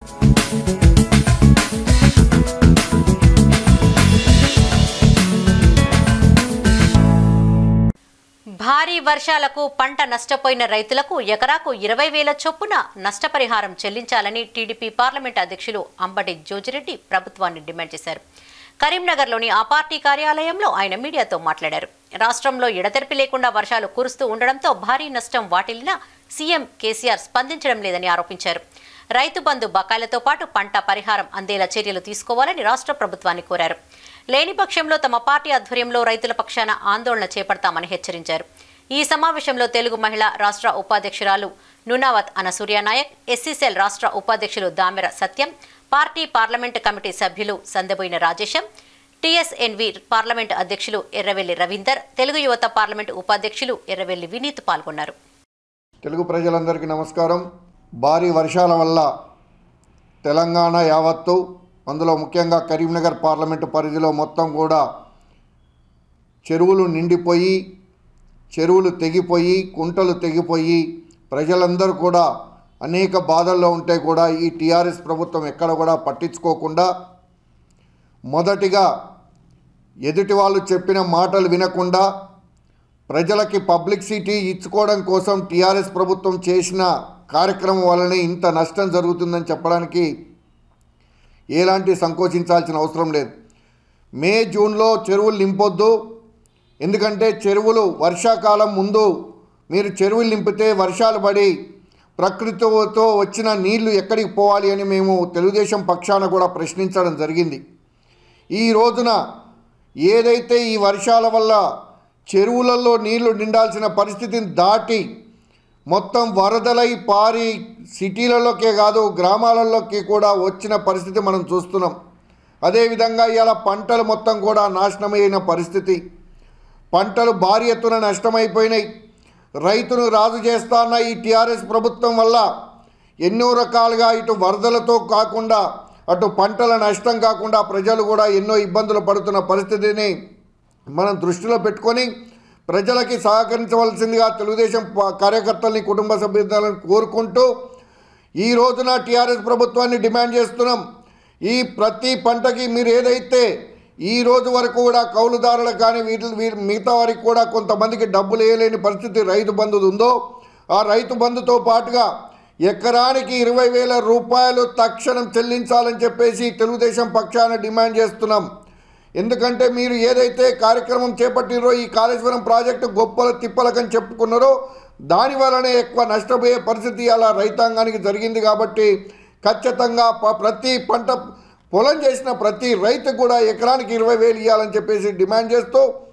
భారీ వర్షాలకు పంట నష్టపోయిన రైతులకు ఎకరాకు ఇరవై వేల చొప్పున నష్టపరిహారం చెల్లించాలని టీడీపీ పార్లమెంట్ అధ్యక్షులు అంబటి జోజిరెడ్డి ప్రభుత్వాన్ని డిమాండ్ చేశారు కరీంనగర్లోని ఆ పార్టీ కార్యాలయంలో ఆయన మీడియాతో మాట్లాడారు రాష్ట్రంలో ఎడతెరిపి లేకుండా వర్షాలు కురుస్తూ ఉండడంతో భారీ నష్టం వాటిల్లినా సీఎం కేసీఆర్ స్పందించడం లేదని ఆరోపించారు రైతు బంధు బకాయిలతో పాటు పంట పరిహారం అందేలా చర్యలు తీసుకోవాలని రాష్ట్ర ప్రభుత్వాన్ని కోరారు లేని పక్షంలో తమ పార్టీ ఆధ్వర్యంలో రైతుల పక్షాన ఆందోళన చేపడతామని హెచ్చరించారు ఈ సమావేశంలో తెలుగు మహిళా రాష్ట్ర ఉపాధ్యక్షురాలు నునావత్ అనసూర్య నాయక్ ఎస్సీసెల్ రాష్ట్ర ఉపాధ్యక్షులు Damera Satyam party parliament committee సభ్యులు సందబోయిన రాజేశం టీఎస్ఎన్వి పార్లమెంటు అధ్యక్షులు ఎర్రవెల్లి రవీందర్ తెలుగు యువత పార్లమెంటు ఉపాధ్యక్షులు ఎర్రవెల్లి వినీత్ పాల్గొన్నారు తెలుగు ప్రజలందరికీ నమస్కారం భారీ వర్షాల వల్ల తెలంగాణ యావత్తు అందులో ముఖ్యంగా కరీంనగర్ పార్లమెంటు పరిధిలో మొత్తం కూడా చెరువులు నిండిపోయి చెరువులు తెగిపోయి కుంటలు తెగిపోయి ప్రజలందరూ కూడా అనేక బాధల్లో ఉంటే కూడా ఈ టీఆర్ఎస్ ప్రభుత్వం ఎక్కడ కూడా పట్టించుకోకుండా మొదటిగా ఎదుటి వాళ్ళు చెప్పిన మాటలు వినకుండా ప్రజలకి పబ్లిసిటీ ఇచ్చుకోవడం కోసం టీఆర్ఎస్ ప్రభుత్వం చేసిన కార్యక్రమం వల్లనే ఇంత నష్టం జరుగుతుందని చెప్పడానికి ఎలాంటి సంకోచించాల్సిన అవసరం లేదు మే జూన్లో చెరువులు నింపొద్దు ఎందుకంటే చెరువులు వర్షాకాలం ముందు మీరు చెరువులు నింపితే వర్షాలు పడి ప్రకృతితో వచ్చిన నీళ్లు ఎక్కడికి పోవాలి అని మేము తెలుగుదేశం పక్షాన కూడా ప్రశ్నించడం జరిగింది ఈ రోజున ఏదైతే ఈ వర్షాల వల్ల చెరువులలో నీళ్లు నిండాల్సిన పరిస్థితిని దాటి మొత్తం వరదలై పారి సిటీలలోకే కాదు గ్రామాలలోకి కూడా వచ్చిన పరిస్థితి మనం చూస్తున్నాం అదేవిధంగా ఇలా పంటలు మొత్తం కూడా నాశనమైన పరిస్థితి పంటలు భారీ ఎత్తున నష్టమైపోయినాయి రైతును రాజు చేస్తాన్న ఈ టీఆర్ఎస్ ప్రభుత్వం వల్ల ఎన్నో రకాలుగా ఇటు వరదలతో కాకుండా అటు పంటల నష్టం కాకుండా ప్రజలు కూడా ఎన్నో ఇబ్బందులు పడుతున్న పరిస్థితిని మనం దృష్టిలో పెట్టుకొని ప్రజలకి సహకరించవలసిందిగా తెలుగుదేశం ప- కార్యకర్తల్ని కుటుంబ సభ్యులను కోరుకుంటూ ఈ రోజున టీఆర్ఎస్ ప్రభుత్వాన్ని డిమాండ్ చేస్తున్నాం ఈ ప్రతి పంటకి మీరు ఏదైతే ఈ రోజు వరకు కూడా కౌలుదారులకు కానీ వీటి వీరి మిగతా వారికి కూడా కొంతమందికి డబ్బులు వేయలేని పరిస్థితి రైతు బంధు ఉందో ఆ రైతు బంధుతో పాటుగా ఎకరానికి ఇరవై వేల రూపాయలు తక్షణం చెల్లించాలని చెప్పేసి తెలుగుదేశం పక్షాన డిమాండ్ చేస్తున్నాం ఎందుకంటే మీరు ఏదైతే కార్యక్రమం చేపట్టిరో ఈ కాళేశ్వరం ప్రాజెక్టు గొప్పల తిప్పలకని చెప్పుకున్నారో దాని వలనే ఎక్కువ నష్టపోయే పరిస్థితి అలా రైతాంగానికి జరిగింది కాబట్టి ఖచ్చితంగా ప- ప్రతి పంట పొలం చేసిన ప్రతి రైతు కూడా ఎకరానికి ఇరవై వేలు ఇవ్వాలని చెప్పేసి డిమాండ్ చేస్తూ